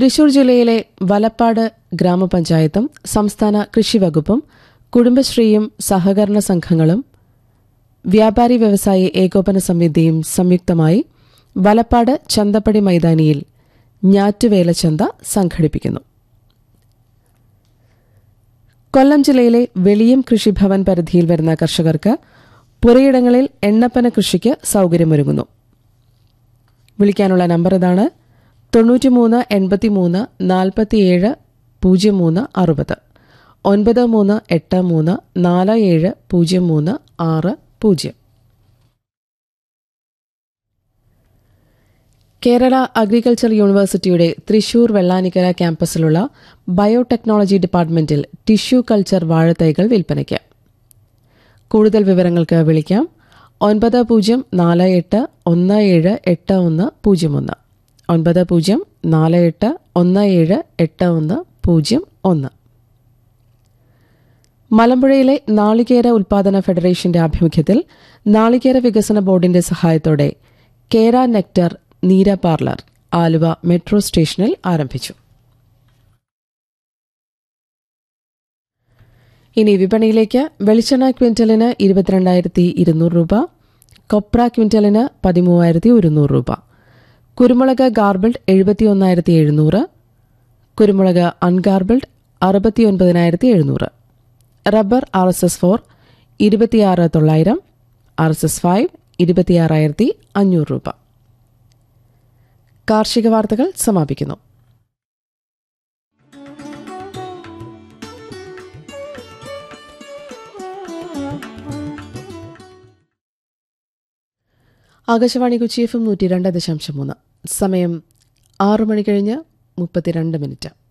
തൃശൂർ ജില്ലയിലെ വലപ്പാട് ഗ്രാമപഞ്ചായത്തും സംസ്ഥാന കൃഷി വകുപ്പും കുടുംബശ്രീയും സഹകരണ സംഘങ്ങളും വ്യാപാരി വ്യവസായി ഏകോപന സമിതിയും സംയുക്തമായി വലപ്പാട് ചന്തപ്പടി മൈതാനിയിൽ ഞാറ്റുവേലച്ചന്ത സംഘടിപ്പിക്കുന്നു കൊല്ലം ജില്ലയിലെ വെളിയം കൃഷിഭവൻ പരിധിയിൽ വരുന്ന കർഷകർക്ക് പുരയിടങ്ങളിൽ എണ്ണപ്പന കൃഷിക്ക് സൌകര്യമൊരുങ്ങുന്നു വിളിക്കാനുള്ള നമ്പർ ഇതാണ് തൊണ്ണൂറ്റിമൂന്ന് എൺപത്തിമൂന്ന് നാൽപ്പത്തിയേഴ് പൂജ്യം മൂന്ന് അറുപത് ഒൻപത് മൂന്ന് എട്ട് മൂന്ന് നാല് ഏഴ് പൂജ്യം മൂന്ന് ആറ് പൂജ്യം കേരള അഗ്രികൾച്ചർ യൂണിവേഴ്സിറ്റിയുടെ തൃശൂർ വെള്ളാനിക്കര ക്യാമ്പസിലുള്ള ബയോടെക്നോളജി ഡിപ്പാർട്ട്മെന്റിൽ ടിഷ്യൂ കൾച്ചർ വാഴത്തൈകൾ വിൽപ്പനയ്ക്ക് കൂടുതൽ വിവരങ്ങൾക്ക് വിളിക്കാം ഒൻപത് പൂജ്യം നാല് എട്ട് ഒന്ന് ഏഴ് എട്ട് ഒന്ന് പൂജ്യം ഒന്ന് ഒൻപത് പൂജ്യം നാല് എട്ട് ഒന്ന് ഏഴ് എട്ട് ഒന്ന് പൂജ്യം ഒന്ന് മലമ്പുഴയിലെ നാളികേര ഉൽപാദന ഫെഡറേഷന്റെ ആഭിമുഖ്യത്തിൽ നാളികേര വികസന ബോർഡിന്റെ സഹായത്തോടെ Kera nectar Neera parlour Aluva metro സ്റ്റേഷനിൽ ആരംഭിച്ചു ഇനി വിപണിയിലേക്ക് വെളിച്ചെണ്ണ ക്വിന്റലിന് ഇരുപത്തിരണ്ടായിരത്തി ഇരുന്നൂറ് രൂപ കൊപ്ര ക്വിന്റലിന് പതിമൂവായിരത്തി ഒരുന്നൂറ് രൂപ കുരുമുളക് ഗാർബിൾഡ് എഴുപത്തിയൊന്നായിരത്തി എഴുന്നൂറ് കുരുമുളക് അൺഗാർബിൾഡ് അറുപത്തിയൊൻപതിനായിരത്തി എഴുന്നൂറ് rubber R S S four ഇരുപത്തിയാറ് തൊള്ളായിരം ആർ എസ് എസ് ഫൈവ് ഇരുപത്തിയാറായിരത്തി അഞ്ഞൂറ് രൂപ കാർഷിക വാർത്തകൾ സമാപിക്കുന്നു ആകാശവാണി കൊച്ചി എഫ് എം നൂറ്റി രണ്ട് ദശാംശം മൂന്ന് സമയം ആറു മണി കഴിഞ്ഞ് മുപ്പത്തിരണ്ട് മിനിറ്റ്